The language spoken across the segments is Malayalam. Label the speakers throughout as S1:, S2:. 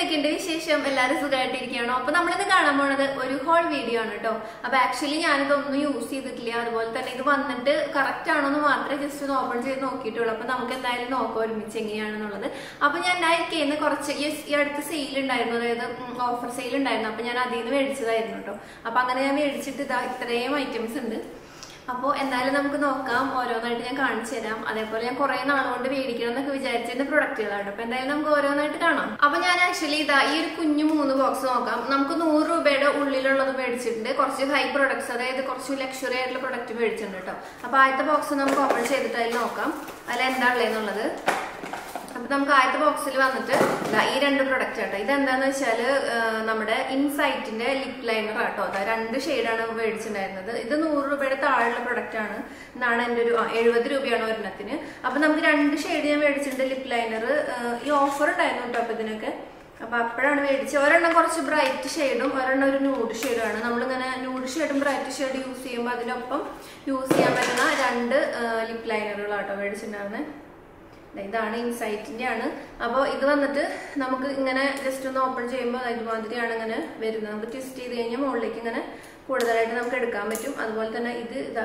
S1: എന്തൊക്കെയുണ്ട് വിശേഷം എല്ലാവരും സുഖമായിട്ടിരിക്കുകയാണോ അപ്പൊ നമ്മളിത് കാണാൻ പോണത് ഒരു ഹോൾ വീഡിയോ ആണ് കേട്ടോ അപ്പൊ ആക്ച്വലി ഞാനിതൊന്നും യൂസ് ചെയ്തിട്ടില്ല അതുപോലെ തന്നെ ഇത് വന്നിട്ട് കറക്റ്റ് ആണോ എന്ന് മാത്രമേ ജസ്റ്റ് ഒന്ന് ഓപ്പൺ ചെയ്ത് നോക്കിയിട്ടുള്ളൂ അപ്പൊ നമുക്ക് എന്തായാലും നോക്കാം ഒരുമിച്ച് എങ്ങനെയാണെന്നുള്ളത് അപ്പൊ ഞാൻ നൈക്കേന്ന് കുറച്ച് ഈ ഈ അടുത്ത് സെയിൽ ഉണ്ടായിരുന്നു അതായത് ഓഫർ സെയിൽ ഉണ്ടായിരുന്നു അപ്പൊ ഞാൻ അതിൽ നിന്ന് മേടിച്ചതായിരുന്നു കേട്ടോ അപ്പൊ അങ്ങനെ ഞാൻ മേടിച്ചിട്ട് ഇതാ ഇത്രയും ഐറ്റംസ് ഉണ്ട് അപ്പോൾ എന്തായാലും നമുക്ക് നോക്കാം ഓരോന്നായിട്ട് ഞാൻ കാണിച്ചു തരാം അതേപോലെ ഞാൻ കുറെ നാളുകൊണ്ട് മേടിക്കണം എന്നൊക്കെ വിചാരിച്ചിരുന്ന പ്രൊഡക്റ്റുകളാണ് അപ്പൊ എന്തായാലും നമുക്ക് ഓരോന്നായിട്ട് കാണാം അപ്പൊ ഞാൻ ആക്ച്വലി ഇതാ ഈ ഒരു കുഞ്ഞു മൂന്ന് ബോക്സ് നോക്കാം നമുക്ക് നൂറ് രൂപയുടെ ഉള്ളിലുള്ളത് മേടിച്ചിട്ടുണ്ട് കുറച്ച് ഹൈ പ്രൊഡക്ട്സ് അതായത് കുറച്ച് ലക്ഷറി ആയിട്ടുള്ള പ്രൊഡക്റ്റ് മേടിച്ചിട്ടുണ്ട് കേട്ടോ അപ്പൊ ആദ്യത്തെ ബോക്സ് നമുക്ക് ഓപ്പൺ ചെയ്തിട്ട് അതിൽ നോക്കാം അതിൽ എന്താ ഉള്ളതെന്നുള്ളത് അപ്പൊ നമുക്ക് ആദ്യത്തെ ബോക്സിൽ വന്നിട്ട് ദാ ഈ രണ്ട് പ്രൊഡക്റ്റ് ആട്ടോ ഇതെന്താന്ന് വെച്ചാല് ആ, നമ്മുടെ ഇൻസൈറ്റിന്റെ ലിപ് ലൈനർ ആട്ടോ അതാ രണ്ട് ഷെയ്ഡാണ് മേടിച്ചിട്ടുണ്ടായിരുന്നത് ഇത് നൂറ് രൂപയുടെ താഴെയുള്ള പ്രൊഡക്റ്റ് ആണ് എന്നാണ് എൻ്റെ ഒരു എഴുപത് രൂപയാണ് ഒരെണ്ണത്തിന് അപ്പൊ നമുക്ക് രണ്ട് ഷെയ്ഡ് ഞാൻ മേടിച്ചിട്ടുണ്ട് ലിപ് ലൈനർ ഈ ഓഫർ ഉണ്ടായിരുന്നു കേട്ടോ അപ്പൊ ഇതിനൊക്കെ അപ്പൊ അപ്പോഴാണ് മേടിച്ചത് ഒരെണ്ണം കുറച്ച് ബ്രൈറ്റ് ഷെയ്ഡും ഒരെണ്ണം ഒരു ന്യൂഡ് ഷെയ്ഡുമാണ് നമ്മളിങ്ങനെ ന്യൂഡ് ഷെയ്ഡും ബ്രൈറ്റ് ഷെയ്ഡ് യൂസ് ചെയ്യുമ്പോൾ അതിനൊപ്പം യൂസ് ചെയ്യാൻ പറ്റുന്ന രണ്ട് ലിപ് ലൈനറുകളാട്ടോ മേടിച്ചിട്ടുണ്ടായിരുന്നത് ദേ ഇതാണ് ഇൻസൈറ്റിന്റെ ആണ് അപ്പോൾ ഇത് വന്നിട്ട് നമുക്ക് ഇങ്ങനെ ജസ്റ്റ് ഒന്ന് ഓപ്പൺ ചെയ്യുമ്പോൾ ഇതുമാതിരിയാണ് ഇങ്ങനെ വരുന്നത് നമുക്ക് ട്വിസ്റ്റ് ചെയ്ത് കഴിഞ്ഞാൽ മുകളിലേക്ക് ഇങ്ങനെ കൂടുതലായിട്ട് നമുക്ക് എടുക്കാൻ പറ്റും അതുപോലെ തന്നെ ഇത് ഇതാ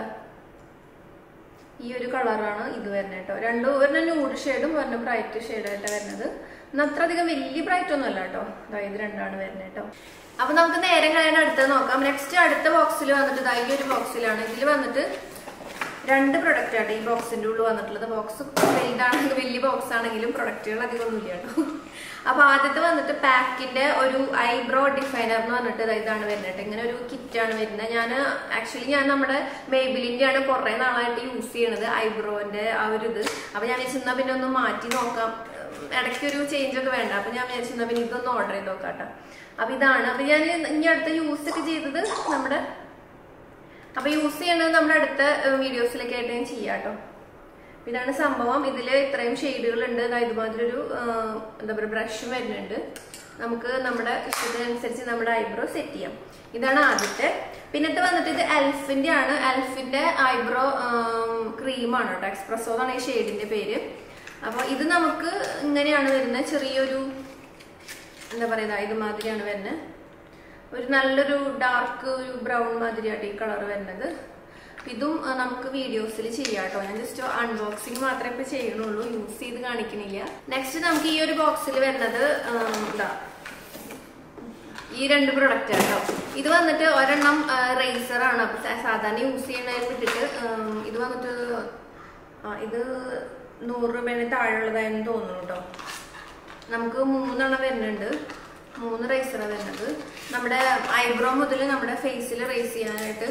S1: ഈ ഒരു കളറാണ് ഇത് വരുന്നത് കേട്ടോ രണ്ടും ഒരെണ്ണം ന്യൂഡ് ഷെയ്ഡും ഒരെണ്ണം ബ്രൈറ്റ് ഷെയ്ഡായിട്ടാണ് വരുന്നത് എന്നാൽ അത്ര അധികം വലിയ ബ്രൈറ്റ് ഒന്നും അല്ല കേട്ടോ ദാ ഇത് രണ്ടാണ് വരുന്നത് കേട്ടോ അപ്പൊ നമുക്ക് നേരം കഴിയാൻ അടുത്തത് നോക്കാം നെക്സ്റ്റ് അടുത്ത ബോക്സിൽ വന്നിട്ട് ദാ ഈ ഒരു ബോക്സിലാണ് ഇതിൽ വന്നിട്ട് രണ്ട് പ്രൊഡക്റ്റ് ആട്ടോ ഈ ബോക്സിന്റെ ഉള്ളിൽ വന്നിട്ടുള്ളത് ബോക്സ് വലുതാണെങ്കിൽ വലിയ ബോക്സ് ആണെങ്കിലും പ്രൊഡക്റ്റുകൾ അധികം ഒന്നുമില്ല കേട്ടോ അപ്പൊ ആദ്യത്തെ വന്നിട്ട് പാക്കിന്റെ ഒരു ഐബ്രോ ഡിഫൈനർ എന്ന് പറഞ്ഞിട്ട് ദാ ഇതാണ് വരുന്നത് ഇങ്ങനെ ഒരു കിറ്റ് ആണ് വരുന്നത് ഞാൻ ആക്ച്വലി ഞാൻ നമ്മുടെ മേബിലിന്റെ ആണ് കുറെ നാളായിട്ട് യൂസ് ചെയ്യണത് ഐബ്രോന്റെ ആ ഒരു ഇത് അപ്പൊ ഞാൻ വിചാരിച്ചാ പിന്നെ ഒന്ന് മാറ്റി നോക്കാം ഇടയ്ക്ക് ഒരു ചേഞ്ച് ഒക്കെ വേണ്ട അപ്പൊ ഞാൻ വിചാരിച്ചാ പിന്നെ ഇതൊന്ന് ഓർഡർ ചെയ്ത് നോക്കാം കേട്ടോ അപ്പൊ ഇതാണ് അപ്പൊ ഞാൻ ഇനി അടുത്ത യൂസ് ഒക്കെ ചെയ്തത് നമ്മുടെ അപ്പൊ യൂസ് ചെയ്യണത് നമ്മുടെ അടുത്ത വീഡിയോസിലൊക്കെ ആയിട്ട് ഞാൻ ചെയ്യാം കേട്ടോ ഇതാണ് സംഭവം ഇതിൽ ഇത്രയും ഷെയ്ഡുകൾ ഉണ്ട് ഇതുമാതിരി ഒരു എന്താ പറയുക ബ്രഷ് വരുന്നുണ്ട് നമുക്ക് നമ്മുടെ ഇഷ്ടത്തിനനുസരിച്ച് നമ്മുടെ ഐബ്രോ സെറ്റ് ചെയ്യാം ഇതാണ് ആദ്യത്തെ പിന്നത്തെ വന്നിട്ട് ഇത് എൽഫിന്റെ ആണ് എൽഫിന്റെ ഐബ്രോ ക്രീമാണ് കേട്ടോ എക്സ്പ്രസോ എന്നാണ് ഈ ഷെയ്ഡിന്റെ പേര് അപ്പൊ ഇത് നമുക്ക് ഇങ്ങനെയാണ് വരുന്നത് ചെറിയൊരു എന്താ പറയുക ഇതുമാതിരിയാണ് വരുന്നത് ഒരു നല്ലൊരു ഡാർക്ക് ഒരു ബ്രൗൺ മാതിരിയായിട്ട് ഈ കളർ വരുന്നത് ഇതും ആ, നമുക്ക് വീഡിയോസിൽ ചെയ്യാം കേട്ടോ ഞാൻ ജസ്റ്റ് അൺബോക്സിങ് മാത്രമേ ഇപ്പൊ ചെയ്യണുള്ളൂ യൂസ് ചെയ്ത് കാണിക്കണില്ല നെക്സ്റ്റ് നമുക്ക് ഈ ഒരു ബോക്സിൽ വരുന്നത് ആം, ഇതാ ഈ രണ്ട് പ്രൊഡക്റ്റ് കേട്ടോ ഇത് വന്നിട്ട് ഒരെണ്ണം റേസർ ആണ് അപ്പൊ സാ- സാധാരണ യൂസ് ചെയ്യണതിന് വിട്ടിട്ട് ആം, ഇത് വന്നിട്ട് ആ, ഇത് നൂറ് രൂപയുടെ താഴെയുള്ളതായെന്ന് തോന്നുന്നു കേട്ടോ നമുക്ക് മൂന്നെണ്ണം വരുന്നുണ്ട് മൂന്ന് റേസറാണ് വരുന്നത് നമ്മുടെ ഐബ്രോ മുതൽ നമ്മുടെ ഫേസിൽ റേസ് ചെയ്യാനായിട്ട്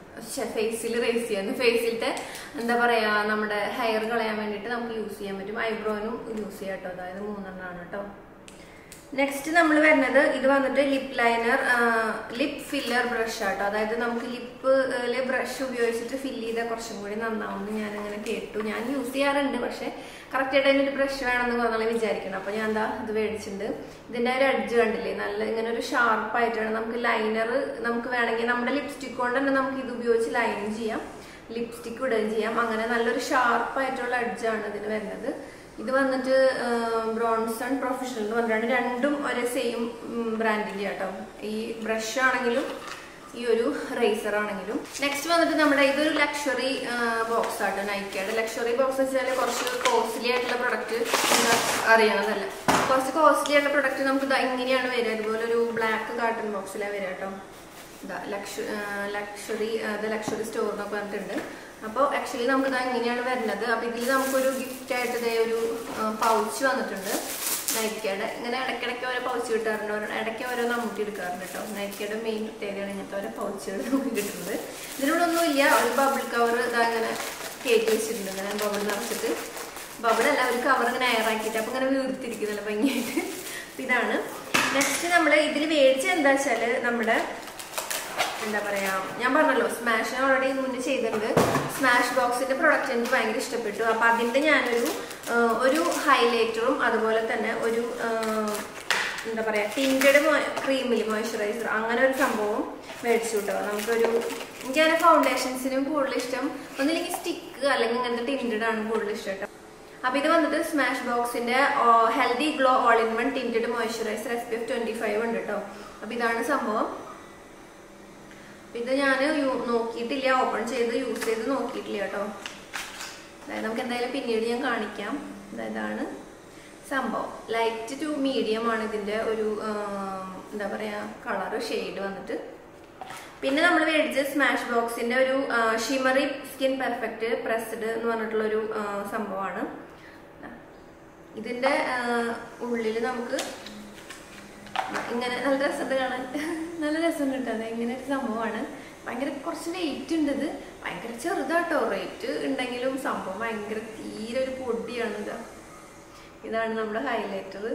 S1: ഫേസിൽ റേസ് ചെയ്യാൻ ഫേസിലത്തെ എന്താ പറയാ നമ്മുടെ ഹെയർ കളയാൻ വേണ്ടിയിട്ട് നമുക്ക് യൂസ് ചെയ്യാൻ പറ്റും ഐബ്രോനും യൂസ് ചെയ്യാം കേട്ടോ അതായത് മൂന്നെണ്ണമാണ് കേട്ടോ നെക്സ്റ്റ് നമ്മൾ വരുന്നത് ഇത് വന്നിട്ട് lip liner lip filler brush ആട്ടോ അതായത് നമുക്ക് ലിപ്പില് ബ്രഷ് ഉപയോഗിച്ചിട്ട് ഫില്ല് ചെയ്താൽ കുറച്ചും കൂടി നന്നാവുമെന്ന് ഞാൻ അങ്ങനെ കേട്ടു ഞാൻ യൂസ് ചെയ്യാറുണ്ട് പക്ഷെ കറക്റ്റ് ആയിട്ട് അതിനൊരു ബ്രഷ് വേണമെന്ന് പറഞ്ഞാൽ വിചാരിക്കണം അപ്പൊ ഞാൻ എന്താ ഇത് മേടിച്ചിട്ടുണ്ട് ഇതിന്റെ ഒരു അഡ്ജ് കണ്ടില്ലേ നല്ല ഇങ്ങനെ ഒരു ഷാർപ്പ് ആയിട്ടാണ് നമുക്ക് ലൈനർ നമുക്ക് വേണമെങ്കിൽ നമ്മുടെ ലിപ്സ്റ്റിക് കൊണ്ട് തന്നെ നമുക്ക് ഇത് ഉപയോഗിച്ച് ലൈൻ ചെയ്യാം ലിപ്സ്റ്റിക് ഇടുകയും ചെയ്യാം അങ്ങനെ നല്ലൊരു ഷാർപ്പ് ആയിട്ടുള്ള അഡ്ജാണ് ഇതിന് വരുന്നത് ഇത് വന്നിട്ട് ബ്രോൺസൺ പ്രൊഫഷണൽ എന്ന് പറഞ്ഞിട്ടാണ് രണ്ടും ഒരേ സെയിം ബ്രാൻഡിന്റെ കേട്ടോ ഈ ബ്രഷ് ആണെങ്കിലും ഈ ഒരു റേസർ ആണെങ്കിലും നെക്സ്റ്റ് വന്നിട്ട് നമ്മുടെ ഇതൊരു ലക്ഷറി ബോക്സ് ആട്ടോ നൈക്കയുടെ ലക്ഷറി ബോക്സ് വെച്ചാൽ കുറച്ച് കോസ്റ്റ്ലി ആയിട്ടുള്ള പ്രൊഡക്റ്റ് അറിയണതല്ല കുറച്ച് കോസ്റ്റ്ലി ആയിട്ടുള്ള പ്രൊഡക്റ്റ് നമുക്ക് ദാ ഇങ്ങനെയാണ് വരിക ഇതുപോലെ ഒരു ബ്ലാക്ക് കാർട്ടൺ ബോക്സിലാണ് വരിക കേട്ടോ ഇതാ ലക്ഷ ലക്ഷറി അത് ലക്ഷറി സ്റ്റോർ എന്നൊക്കെ പറഞ്ഞിട്ടുണ്ട് അപ്പോൾ ആക്ച്വലി നമുക്ക് ഇതാ ഇങ്ങനെയാണ് വരുന്നത് അപ്പോൾ ഇതിൽ നമുക്കൊരു ഗിഫ്റ്റ് ആയിട്ട് ഇതേ ഒരു പൗച്ച് വന്നിട്ടുണ്ട് നൈക്കയുടെ ഇങ്ങനെ ഇടയ്ക്കിടയ്ക്ക് ഓരോ പൗച്ച് കിട്ടാറുണ്ട് ഓരോ ഇടയ്ക്ക് ഓരോ നമ്മൂട്ടി എടുക്കാറുണ്ട് കേട്ടോ നൈക്കയുടെ മെയിൻ പ്രത്യേകതയാണ് ഇങ്ങനത്തെ ഓരോ പൗച്ചുകൾ നമുക്ക് കിട്ടുന്നത് ഇതിനോട് ഒന്നുമില്ല ഒരു ബബിൾ കവർ ഇതാ ഇങ്ങനെ കയറ്റി വെച്ചിട്ടുണ്ട് ഇങ്ങനെ ബബിൾ നിറച്ചിട്ട് ബബിൾ അല്ല ഒരു കവർ ഇങ്ങനെ എയറാക്കിയിട്ട് അപ്പോൾ ഇങ്ങനെ വീർത്തിരിക്കുന്നില്ല ഭംഗിയായിട്ട് അപ്പോൾ ഇതാണ് നെക്സ്റ്റ് നമ്മൾ ഇതിൽ മേടിച്ചത് എന്താ വെച്ചാൽ നമ്മുടെ എന്താ പറയാ ഞാൻ പറഞ്ഞല്ലോ സ്മാഷ് ഓൾറെഡി മുന്നേ ചെയ്തിട്ടുണ്ട് സ്മാഷ് ബോക്സിന്റെ പ്രൊഡക്റ്റ് എനിക്ക് ഭയങ്കര ഇഷ്ടപ്പെട്ടു അപ്പൊ അതിന്റെ ഞാനൊരു ആ, ഒരു ഹൈലൈറ്ററും അതുപോലെ തന്നെ ഒരു ആ, എന്താ പറയാ ടിൻറ്റഡ് ക്രീമിൽ മോയ്സ്ചറൈസർ അങ്ങനെ ഒരു സംഭവം മേടിച്ചു കിട്ടോ നമുക്കൊരു എനിക്കങ്ങനെ ഫൗണ്ടേഷൻസിനും കൂടുതൽ ഇഷ്ടം ഒന്നില്ലെങ്കിൽ സ്റ്റിക്ക് അല്ലെങ്കിൽ ഇങ്ങനത്തെ ടിൻറ്റഡ് ആണ് കൂടുതൽ ഇഷ്ടം കേട്ടോ അപ്പൊ ഇത് വന്നിട്ട് സ്മാഷ് ബോക്സിന്റെ healthy glow all in one tinted moisturiser S P F twenty five ഉണ്ട് കേട്ടോ അപ്പൊ ഇതാണ് സംഭവം അപ്പൊ ഇത് ഞാൻ നോക്കിയിട്ടില്ല ഓപ്പൺ ചെയ്ത് യൂസ് ചെയ്ത് നോക്കിയിട്ടില്ല കേട്ടോ അതായത് നമുക്ക് എന്തായാലും പിന്നീട് ഞാൻ കാണിക്കാം ദാ ഇതാണ് സംഭവം ലൈറ്റ് ടു മീഡിയം ആണ് ഇതിന്റെ ഒരു ആ, എന്താ പറയാ കളർ ഷെയ്ഡ് വന്നിട്ട് പിന്നെ നമ്മൾ മേടിച്ച സ്മാഷ് ബോക്സിന്റെ ഒരു ഷിമറി സ്കിൻ പെർഫെക്റ്റ് പ്രസ്ഡ് എന്ന് പറഞ്ഞിട്ടുള്ള ഒരു സംഭവമാണ് ഇതിന്റെ ഉള്ളിൽ നമുക്ക് ഇങ്ങനെ നല്ല രസമുണ്ട് കാണാൻ നല്ല രസം കിട്ടാതെ ഇങ്ങനെ ഒരു സംഭവമാണ് ഭയങ്കര കുറച്ച് വെയിറ്റ് ഉണ്ട് ഇത് ഭയങ്കര ചെറുതാട്ടോ റേറ്റ് ഉണ്ടെങ്കിലും സംഭവം ഭയങ്കര തീരെ ഒരു പൊടിയാണ് ഇതാ ഇതാണ് നമ്മുടെ ഹൈലൈറ്റർ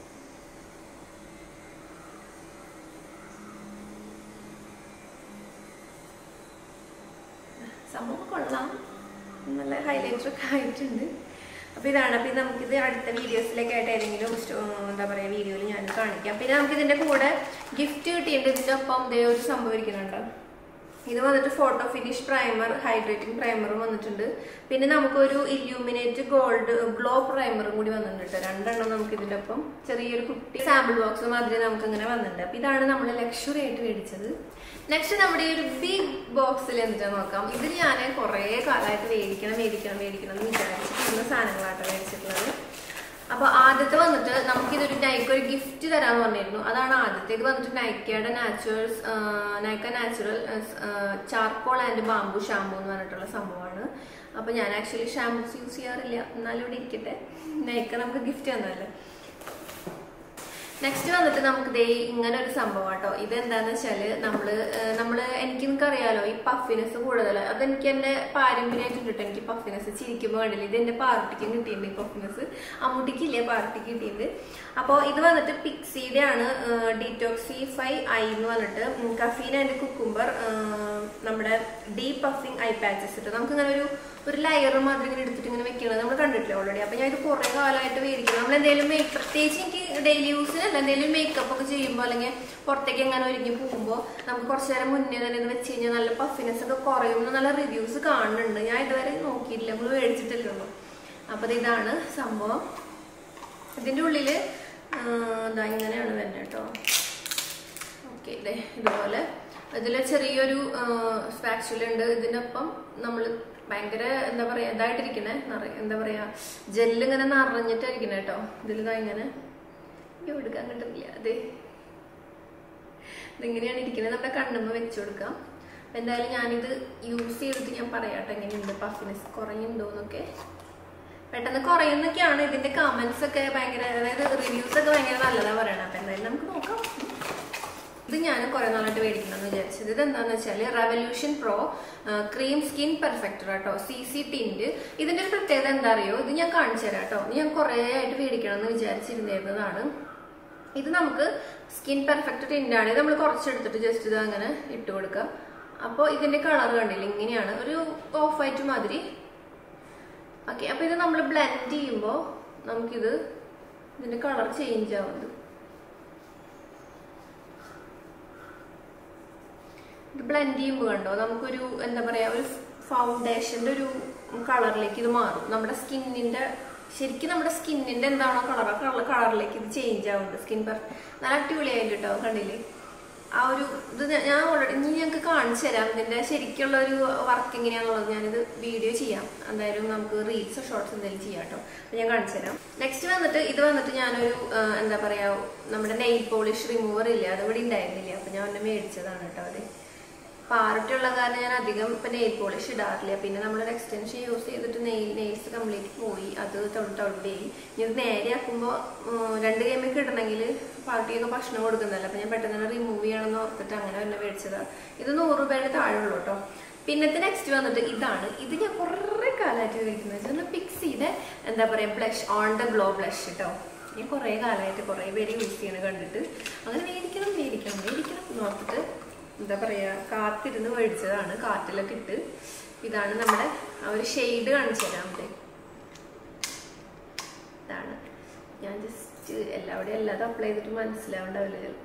S1: സംഭവം കൊള്ളാം നല്ല ഹൈലൈറ്റർ ഒക്കെ ആയിട്ടുണ്ട് അപ്പൊ ഇതാണ് അപ്പൊ ഇത് നമുക്കിത് അടുത്ത വീഡിയോസിലൊക്കെ ആയിട്ട് ഏതെങ്കിലും സ്റ്റോ- എന്താ പറയാ വീഡിയോയിൽ ഞാൻ കാണിക്കാം പിന്നെ നമുക്ക് ഇതിന്റെ കൂടെ ഗിഫ്റ്റ് കിട്ടിയിട്ടുണ്ട് ഇതിന്റെ ഒപ്പം ദേ ഒരു സംഭവം ഇരിക്കുന്നുണ്ട് ഇത് വന്നിട്ട് ഫോട്ടോ ഫിനിഷ് പ്രൈമർ ഹൈഡ്രേറ്റിംഗ് പ്രൈമറും വന്നിട്ടുണ്ട് പിന്നെ നമുക്കൊരു ഇല്യൂമിനേറ്റ് ഗോൾഡ് ഗ്ലോ പ്രൈമറും കൂടി വന്നിട്ടുണ്ട് ട്ടോ. രണ്ടെണ്ണം നമുക്ക് ഇതിന്റെ ഒപ്പം ചെറിയൊരു കുട്ടി സാമ്പിൾ ബോക്സ് മാതിരി നമുക്ക് ഇങ്ങനെ വന്നിട്ടുണ്ട് അപ്പൊ ഇതാണ് നമ്മൾ ലക്ഷറി ആയിട്ട് മേടിച്ചത് നെക്സ്റ്റ് നമ്മുടെ ഈ ഒരു ബിഗ് ബോക്സിൽ എന്നിട്ട് നോക്കാം ഇത് ഞാൻ കുറേ കാലമായിട്ട് മേടിക്കണം മേടിക്കണം മേടിക്കണം എന്ന് വിചാരിച്ചിട്ടുള്ള സാധനങ്ങളാട്ടോ മേടിച്ചിട്ടുള്ളത് അപ്പൊ ആദ്യത്തെ വന്നിട്ട് നമുക്ക് ഇതൊരു നൈക്ക് ഒരു ഗിഫ്റ്റ് തരാന്ന് പറഞ്ഞിരുന്നു അതാണ് ആദ്യത്തേക്ക് വന്നിട്ട് നൈക്കയുടെ naturals Nykaa natural charcoal and bamboo shampoo എന്ന് പറഞ്ഞിട്ടുള്ള സംഭവമാണ് അപ്പൊ ഞാൻ ആക്ച്വലി ഷാമ്പൂസ് യൂസ് ചെയ്യാറില്ല എന്നാലും ഇവിടെ ഇരിക്കട്ടെ നൈക്ക നമുക്ക് ഗിഫ്റ്റ് തന്നല്ലേ നെക്സ്റ്റ് വന്നിട്ട് നമുക്ക് ദേ ഇങ്ങനെ ഒരു സംഭവം കേട്ടോ ഇതെന്താന്ന് വെച്ചാല് നമ്മള് ഏഹ്, നമ്മള് എനിക്ക് നിനക്കറിയാലോ ഈ പഫിനെസ് കൂടുതൽ അതെനിക്ക് എന്റെ പാരമ്പര്യമായിട്ട് കിട്ടും എനിക്ക് പഫിനെസ് ചിരിക്കുമ്പോൾ കണ്ടില്ല ഇത് എന്റെ പാർട്ടിക്കും കിട്ടിയിട്ടുണ്ട് ഈ പഫിനെസ് അമ്മൂട്ടിക്കില്ലേ പാർട്ടിക്ക് കിട്ടിയിട്ടുണ്ട് അപ്പോൾ ഇത് വന്നിട്ട് പിക്സിയുടെ ആണ് ഡീറ്റോക്സിഫൈ ഐ എന്ന് പറഞ്ഞിട്ട് കഫീൻ ആൻഡ് കുക്കുംബർ നമ്മുടെ ഡീപ് പഫിങ് ഐ പാച്ചസ് ഇട്ട് നമുക്ക് ഇങ്ങനെ ഒരു ഒരു ലെയർ മാതിരി ഇങ്ങനെ എടുത്തിട്ട് ഇങ്ങനെ വെക്കുന്നത് നമ്മൾ കണ്ടിട്ടില്ല ഓൾറെഡി അപ്പൊ ഞാൻ ഇത് കുറെ കാലമായിട്ട് മേടിക്കണം നമ്മൾ എന്തെങ്കിലും മേക്ക് പ്രത്യേകിച്ച് എനിക്ക് ഡെയിലി യൂസിനല്ല എന്തെങ്കിലും മേക്കപ്പ് ഒക്കെ ചെയ്യുമ്പോൾ അല്ലെങ്കിൽ പുറത്തേക്ക് എങ്ങനെ ഒരുങ്ങി പോകുമ്പോൾ നമുക്ക് കുറച്ച് നേരം മുന്നേ തന്നെ ഇത് വെച്ച് കഴിഞ്ഞാൽ നല്ല പഫിനെസ് ഒക്കെ കുറയുമെന്ന് നല്ല റിവ്യൂസ് കാണുന്നുണ്ട് ഞാൻ ഇതുവരെ നോക്കിയില്ല നമ്മൾ മേടിച്ചിട്ടില്ലല്ലോ അപ്പൊ ഇത് ഇതാണ് സംഭവം ഇതിന്റെ ഉള്ളില് ആ, ദാ ഇങ്ങനെയാണ് വരുന്നത് കേട്ടോ ഓക്കെ ഇതേ ഇതുപോലെ ഇതിൽ ചെറിയൊരു സ്പാക്ച്വൽ ഉണ്ട് ഇതിനൊപ്പം നമ്മൾ ഭയങ്കര എന്താ പറയാ ഇതായിട്ടിരിക്കണേ നിറ- എന്താ പറയാ ജെല്ല് ഇങ്ങനെ നിറഞ്ഞിട്ടായിരിക്കണേ കേട്ടോ ഇതിൽ ഇതാ ഇങ്ങനെ അയ്യോ എടുക്കാൻ കിട്ടുന്നില്ല അതെ ഇതിങ്ങനെയാണ് ഇരിക്കുന്നത് നമ്മുടെ കണ്ണുമ്മ വെച്ചു കൊടുക്കാം അപ്പൊ എന്തായാലും ഞാനിത് യൂസ് ചെയ്തിട്ട് ഞാൻ പറയാട്ടെ എങ്ങനെയുണ്ട് പഫിനെസ് കുറയുന്നുണ്ടോ എന്നൊക്കെ പെട്ടെന്ന് കുറയുന്നൊക്കെയാണ് ഇതിന്റെ കമന്റ്സ് ഒക്കെ ഭയങ്കര അതായത് റിവ്യൂസ് ഒക്കെ ഭയങ്കര നല്ലതാ പറയണത് അപ്പൊ എന്തായാലും നമുക്ക് നോക്കാം ഇത് ഞാൻ കുറെ നാളായിട്ട് മേടിക്കണം വിചാരിച്ചത് ഇത് എന്താന്ന് വെച്ചാല് Revolution pro cream skin perfecter കേട്ടോ സി സി ടിന്റ് ഇതിന്റെ ഒരു പ്രത്യേകത എന്താ അറിയോ ഇത് ഞാൻ കാണിച്ചു തരാം കേട്ടോ ഇത് ഞാൻ കുറെ ആയിട്ട് മേടിക്കണം എന്ന് വിചാരിച്ചിരുന്നിരുന്നതാണ് ഇത് നമുക്ക് സ്കിൻ പെർഫെക്റ്റ് ടിൻ്റാണ് ഇത് നമ്മൾ കുറച്ചെടുത്തിട്ട് ജസ്റ്റ് ഇത് അങ്ങനെ ഇട്ട് കൊടുക്കാം അപ്പോൾ ഇതിന്റെ കളർ കണ്ടില്ല ഇങ്ങനെയാണ് ഒരു ഓഫ് വൈറ്റ് മാതിരി ഓക്കെ അപ്പോൾ ഇത് നമ്മൾ ബ്ലെൻഡ് ചെയ്യുമ്പോൾ നമുക്കിത് ഇതിന്റെ കളർ ചേഞ്ച് ആവുന്നത് ഇത് ബ്ലെൻഡ് ചെയ്യുമ്പോൾ കണ്ടോ നമുക്കൊരു എന്താ പറയാ ഒരു ഫൗണ്ടേഷന്റെ ഒരു കളറിലേക്ക് ഇത് മാറും നമ്മുടെ സ്കിന്നിന്റെ ശരിക്കും നമ്മുടെ സ്കിന്നിന്റെ എന്താണോ കളർ ആ കളർ കളറിലേക്ക് ഇത് ചേഞ്ച് ആവുന്നുണ്ട് സ്കിൻ പെർ നല്ല അടിപൊളിയായിട്ട് കേട്ടോ കണ്ടില്ലേ ആ ഒരു ഇത് ഞാൻ- ഞാൻ ഓൾറെഡി ഇനി ഞങ്ങൾക്ക് കാണിച്ചു തരാം ഇതിന്റെ ശരിക്കുള്ള ഒരു വർക്ക് എങ്ങനെയാണെന്നുള്ളത് ഞാനിത് വീഡിയോ ചെയ്യാം എന്തായാലും നമുക്ക് റീൽസോ ഷോർട്സ് എന്തെങ്കിലും ചെയ്യാം കേട്ടോ അപ്പൊ ഞാൻ കാണിച്ചു തരാം നെക്സ്റ്റ് വന്നിട്ട് ഇത് വന്നിട്ട് ഞാനൊരു ആ, എന്താ പറയാ നമ്മുടെ നെയിൽ പോളിഷ് റിമൂവർ ഇല്ല അത് ഇവിടെ ഉണ്ടായിരുന്നില്ല അപ്പൊ ഞാൻ ഒന്ന് മേടിച്ചതാണ് കേട്ടോ അത് പാറട്ടുള്ള കാരണം ഞാൻ അധികം ഇപ്പൊ നെയിൽ പോളിഷ് ഇടാറില്ല പിന്നെ നമ്മളൊരു എക്സ്റ്റൻഷൻ യൂസ് ചെയ്തിട്ട് നെയിൽ നെയിൽസ് കംപ്ലീറ്റ് പോയി അത് തൊണ്ടൗട്ടായി ഇനി ഇത് നേരെ ആക്കുമ്പോൾ രണ്ട് ഗെയിമൊക്കെ ഇടണമെങ്കിൽ പാർട്ടിയൊക്കെ ഭക്ഷണം കൊടുക്കുന്നതല്ല അപ്പൊ ഞാൻ പെട്ടെന്ന് തന്നെ റിമൂവ് ചെയ്യണമെന്ന് ഓർത്തിട്ട് അങ്ങനെ തന്നെ മേടിച്ചതാ ഇത് നൂറ് രൂപയുടെ താഴെ ഉള്ളൂ കേട്ടോ പിന്നത്തെ നെക്സ്റ്റ് വന്നിട്ട് ഇതാണ് ഇത് ഞാൻ കുറേ കാലമായിട്ട് കഴിക്കുന്നത് വെച്ചാൽ പിക്സിയുടെ എന്താ പറയാ blush on the glow blush കേട്ടോ ഞാൻ കുറേ കാലമായിട്ട് കുറേ പേര് യൂസ് ചെയ്യണ കണ്ടിട്ട് അങ്ങനെ മേടിക്കണം മേടിക്കണം മേടിക്കണം എന്ന് ഓർത്തിട്ട് എന്താ പറയാ കാത്തിരുന്ന് മേടിച്ചതാണ് കാറ്റിലൊക്കെ ഇട്ട് ഇതാണ് നമ്മുടെ ആ ഒരു ഷെയ്ഡ് കാണിച്ചു തരാം അവിടെ ഇതാണ് ഞാൻ ജസ്റ്റ് എല്ലാവിടെയും എല്ലാതും അപ്ലൈ ചെയ്തിട്ട് മനസ്സിലാവണ്ടാവില്ല ചിലപ്പോ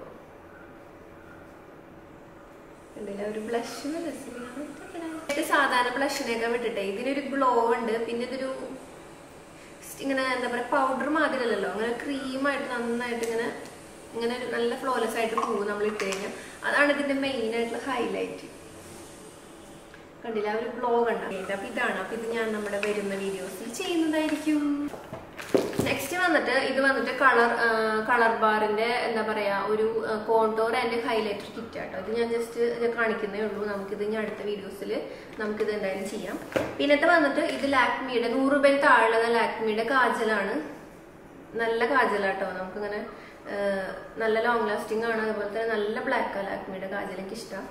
S1: ഇതിലെ ഒരു ബ്ലഷ് സാധാരണ ബ്ലഷിനെയൊക്കെ വിട്ടിട്ടെ ഇതിനൊരു ഗ്ലോ ഉണ്ട് പിന്നെ ഇതൊരു ഇങ്ങനെ എന്താ പറയുക പൗഡർ മാതിരിയല്ലല്ലോ അങ്ങനെ ക്രീമായിട്ട് നന്നായിട്ട് ഇങ്ങനെ ഇങ്ങനെ ഒരു നല്ല ഫ്ലോലെസ് ആയിട്ട് പോകും നമ്മൾ ഇട്ട് കഴിഞ്ഞാൽ അതാണ് ഇതിന്റെ മെയിൻ ആയിട്ടുള്ള ഹൈലൈറ്റ് കണ്ടില്ല ആ ഒരു ഗ്ലോ കണ്ട അപ്പൊ ഇതാണ് അപ്പൊ ഇത് ഞാൻ നമ്മുടെ വരുന്ന വീഡിയോസിൽ ചെയ്യുന്നതായിരിക്കും നെക്സ്റ്റ് വന്നിട്ട് ഇത് വന്നിട്ട് കളർ കളർ ബാറിന്റെ എന്താ പറയാ ഒരു കോണ്ടോർ ആൻഡ് ഹൈലൈറ്റർ കിറ്റ് ആട്ടോ ഇത് ഞാൻ ജസ്റ്റ് കാണിക്കുന്നേ ഉള്ളൂ നമുക്കിത് ഇനി അടുത്ത വീഡിയോസിൽ നമുക്കിത് എന്തായാലും ചെയ്യാം പിന്നത്തെ വന്നിട്ട് ഇത് ലാക്മിയുടെ നൂറ് രൂപയിൽ താഴെയുള്ള ലാക്മിയുടെ കാജലാണ് നല്ല കാജലാട്ടോ നമുക്കിങ്ങനെ ആ, നല്ല ലോങ് ലാസ്റ്റിംഗ് ആണ് അതുപോലെ തന്നെ നല്ല ബ്ലാക്ക് ലാക്മിയുടെ കാജൽ എനിക്ക് ഇഷ്ടമാണ്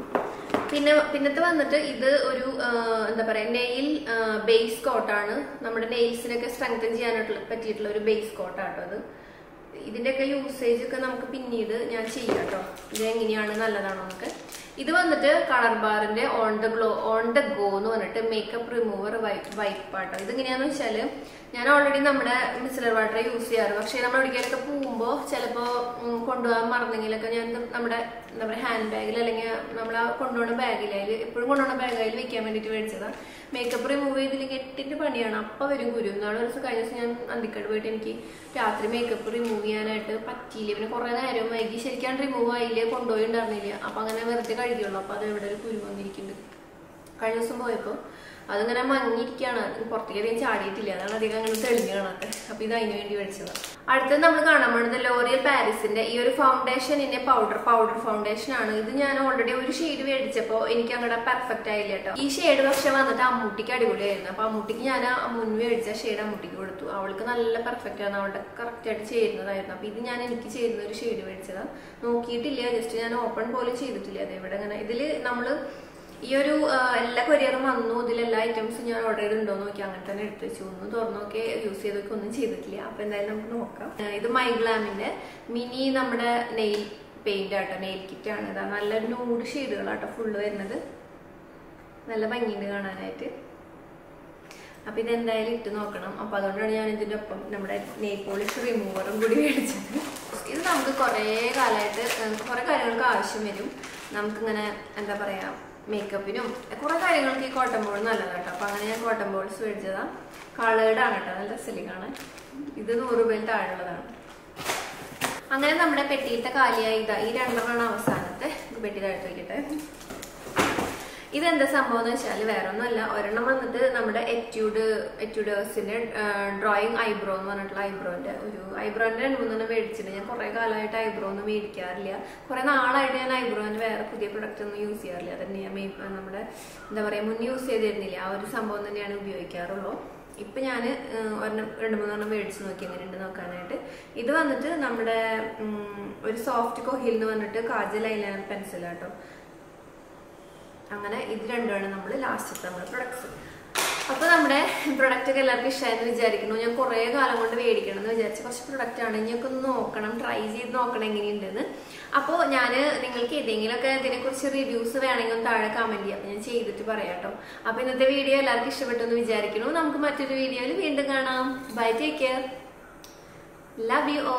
S1: പിന്നെ പിന്നത്തെ വന്നിട്ട് ഇത് ഒരു ആ, എന്താ പറയാ നെയിൽ ബേസ് കോട്ടാണ് നമ്മുടെ നെയിൽസിനൊക്കെ സ്ട്രെങ്തൻ ചെയ്യാനായിട്ടുള്ള പറ്റിയിട്ടുള്ള ഒരു ബേസ് കോട്ടാട്ടോ അത് ഇതിന്റെയൊക്കെ യൂസേജ് ഒക്കെ നമുക്ക് പിന്നീട് ഞാൻ ചെയ്യാം കേട്ടോ ഇത് എങ്ങനെയാണ് നല്ലതാണോ എന്നൊക്കെ ഇത് വന്നിട്ട് കളർ ബാറിന്റെ on the glow on the go എന്ന് പറഞ്ഞിട്ട് മേക്കപ്പ് റിമൂവർ വൈപ്പ് ആട്ടോ ഇതെങ്ങനെയാന്ന് വെച്ചാല് ഞാൻ ഓൾറെഡി നമ്മുടെ മിസിലർ വാട്ടർ യൂസ് ചെയ്യാറ് പക്ഷെ നമ്മൾ എവിടേക്കൊക്കെ പോകുമ്പോൾ ചിലപ്പോൾ കൊണ്ടുപോകാൻ മറന്നെങ്കിലൊക്കെ ഞാൻ ഇത് നമ്മുടെ എന്താ പറയുക ഹാൻഡ് ബാഗിൽ അല്ലെങ്കിൽ നമ്മൾ ആ കൊണ്ടുപോകുന്ന ബാഗിൽ അതിൽ എപ്പോഴും കൊണ്ടുപോകുന്ന ബാഗിൽ വെക്കാൻ വേണ്ടിയിട്ട് മേടിച്ചതാണ് മേക്കപ്പ് റിമൂവ് ചെയ്തില്ലെങ്കിൽ എട്ടിന്റെ പണിയാണ് അപ്പം വരും കുരു നാളെ ഒരു ദിവസം കഴിഞ്ഞ ദിവസം ഞാൻ അന്തിക്കാട് പോയിട്ട് എനിക്ക് രാത്രി മേക്കപ്പ് റിമൂവ് ചെയ്യാനായിട്ട് പറ്റിയില്ല പിന്നെ കുറേ നേരം വൈകി ശരിക്കും റിമൂവ് ആയില്ലേ കൊണ്ടുപോയി ഉണ്ടായിരുന്നില്ല അപ്പം അങ്ങനെ വെറുതെ കഴുകിയുള്ളൂ അപ്പം അത് എവിടെ ഒരു കുരു വന്നിരിക്കുന്നുണ്ട് കഴിഞ്ഞ ദിവസം പോയപ്പോൾ അതിങ്ങനെ മങ്ങിയിരിക്കുകയാണ് പുറത്തേക്ക് അധികം ചാടിയിട്ടില്ല അതാണ് അധികം അങ്ങനെ തെളിഞ്ഞു കാണാത്തത് അപ്പൊ ഇത് അതിന് വേണ്ടി മേടിച്ചതാണ് അടുത്തത് നമ്മൾ കാണാൻ പോകുന്നത് ലോറിയൽ പാരീസിന്റെ ഈ ഒരു ഫൗണ്ടേഷനിന്റെ പൗഡർ പൗഡർ ഫൗണ്ടേഷൻ ആണ് ഇത് ഞാൻ ഓൾറെഡി ഒരു ഷെയ്ഡ് മേടിച്ചപ്പോൾ എനിക്ക് അങ്ങോട്ട് പെർഫെക്റ്റ് ആയില്ല കേട്ടോ ഈ ഷെയ്ഡ് പക്ഷെ വന്നിട്ട് അമ്മൂട്ടിക്ക് അടിപൊളിയായിരുന്നു അപ്പൊ അമ്മൂട്ടിക്ക് ഞാൻ ആ മുൻ മേടിച്ച ഷെയ്ഡ് അമ്മൂട്ടിക്ക് കൊടുത്തു അവൾക്ക് നല്ല പെർഫെക്റ്റ് ആണ് അവളുടെ കറക്റ്റ് ആയിട്ട് ചേരുന്നതായിരുന്നു അപ്പൊ ഇത് ഞാൻ എനിക്ക് ചേരുന്ന ഒരു ഷെയ്ഡ് മേടിച്ചതാണ് നോക്കിയിട്ടില്ല ജസ്റ്റ് ഞാൻ ഓപ്പൺ പോലും ചെയ്തിട്ടില്ല അത് ഇവിടെ ഇങ്ങനെ ഇതില് നമ്മള് ഈ ഒരു ആ, എല്ലാ കൊറിയറും വന്നു ഇതിൽ എല്ലാ ഐറ്റംസും ഞാൻ ഓർഡർ ചെയ്തിട്ടുണ്ടോ നോക്കി അങ്ങനെ തന്നെ എടുത്ത് വെച്ചു ഒന്ന് തുറന്നൊക്കെ യൂസ് ചെയ്തൊക്കെ ഒന്നും ചെയ്തിട്ടില്ല അപ്പൊ എന്തായാലും നമുക്ക് നോക്കാം ആ, ഇത് മൈഗ്ലാമിന്റെ മിനി നമ്മുടെ നെയിൽ പെയിന്റ് ആട്ടോ നെയിൽ കിറ്റ് ആണ് ഇതാ നല്ല നൂഡ് ഷെയ്ഡുകളാട്ടോ ഫുള്ള് വരുന്നത് നല്ല ഭംഗിയുണ്ട് കാണാനായിട്ട് അപ്പൊ ഇതെന്തായാലും ഇട്ട് നോക്കണം അപ്പൊ അതുകൊണ്ടാണ് ഞാൻ ഇതിന്റെ ഒപ്പം നമ്മുടെ നെയിൽ പോളിഷ് റിമൂവറും കൂടി മേടിച്ചത് ഇത് നമുക്ക് കുറേ കാലമായിട്ട് കുറെ കാര്യങ്ങൾക്ക് ആവശ്യം വരും നമുക്കിങ്ങനെ എന്താ പറയാ മേക്കപ്പിനും കുറെ കാര്യങ്ങൾക്ക് ഈ കോട്ടൺ ബോൾ നല്ലതാണ് കേട്ടോ അപ്പൊ അങ്ങനെ ഞാൻ കോട്ടൺ ബോൾസ് മേടിച്ചതാ കളേർഡ് ആണ് കേട്ടോ നല്ല രസമില്ല കാണാൻ ഇത് നൂറ് രൂപയിൽ താഴെയുള്ളതാണ് അങ്ങനെ നമ്മുടെ പെട്ടിയിലത്തെ കാലിയായി ഇതാ ഈ രണ്ടെണ്ണമാണ് അവസാനത്തെ ഇത് പെട്ടി താഴ്ത്തി വയ്ക്കട്ടെ ഇതെന്താ സംഭവം എന്ന് വെച്ചാൽ വേറെ ഒന്നുമല്ല ഒരെണ്ണം വന്നിട്ട് നമ്മുടെ എറ്റ്യൂഡ് എറ്റ്യൂഡേഴ്സിന്റെ ഡ്രോയിങ് ഐബ്രോ എന്ന് പറഞ്ഞിട്ടുള്ള ഐബ്രോന്റെ ഒരു ഐബ്രോന്റെ രണ്ട് മൂന്നെണ്ണം മേടിച്ചിട്ടുണ്ട് ഞാൻ കുറെ കാലമായിട്ട് ഐബ്രോ ഒന്നും മേടിക്കാറില്ല കുറെ നാളായിട്ട് ഞാൻ ഐബ്രോന്റെ വേറെ പുതിയ പ്രൊഡക്റ്റ് ഒന്നും യൂസ് ചെയ്യാറില്ല അതന്നെ ഞാൻ മേ- നമ്മുടെ എന്താ പറയാ മുന്നേ യൂസ് ചെയ്തിരുന്നില്ല ആ ഒരു സംഭവം തന്നെയാണ് ഉപയോഗിക്കാറുള്ളൂ ഇപ്പൊ ഞാൻ ഒരെണ്ണം രണ്ട് മൂന്നെണ്ണം മേടിച്ച് നോക്കി എങ്ങനെയുണ്ട് നോക്കാനായിട്ട് ഇത് വന്നിട്ട് നമ്മുടെ ഉം, ഒരു സോഫ്റ്റ് കൊഹിൽ എന്ന് പറഞ്ഞിട്ട് കാജൽ ഐലൈനർ പെൻസിലാട്ടോ അങ്ങനെ ഇത് രണ്ടുമാണ് നമ്മൾ ലാസ്റ്റത്തെ നമ്മുടെ പ്രൊഡക്ട്സ് അപ്പൊ നമ്മുടെ പ്രൊഡക്റ്റ് ഒക്കെ എല്ലാവർക്കും ഇഷ്ടമായെന്ന് വിചാരിക്കുന്നു ഞാൻ കുറേ കാലം കൊണ്ട് മേടിക്കണം എന്ന് വിചാരിച്ച കുറച്ച് പ്രൊഡക്റ്റ് ആണ് ഇനിയൊക്കെ ഒന്ന് നോക്കണം ട്രൈ ചെയ്ത് നോക്കണം എങ്ങനെയുണ്ടെന്ന് അപ്പോൾ ഞാൻ നിങ്ങൾക്ക് ഏതെങ്കിലുമൊക്കെ ഇതിനെക്കുറിച്ച് റിവ്യൂസ് വേണമെങ്കിൽ ഒന്ന് താഴെ കമന്റ് ചെയ്യാം അപ്പൊ ഞാൻ ചെയ്തിട്ട് പറയാം കേട്ടോ അപ്പൊ ഇന്നത്തെ വീഡിയോ എല്ലാവർക്കും ഇഷ്ടപ്പെട്ടു എന്ന് വിചാരിക്കുന്നു നമുക്ക് മറ്റൊരു വീഡിയോയിൽ വീണ്ടും കാണാം bye take care love U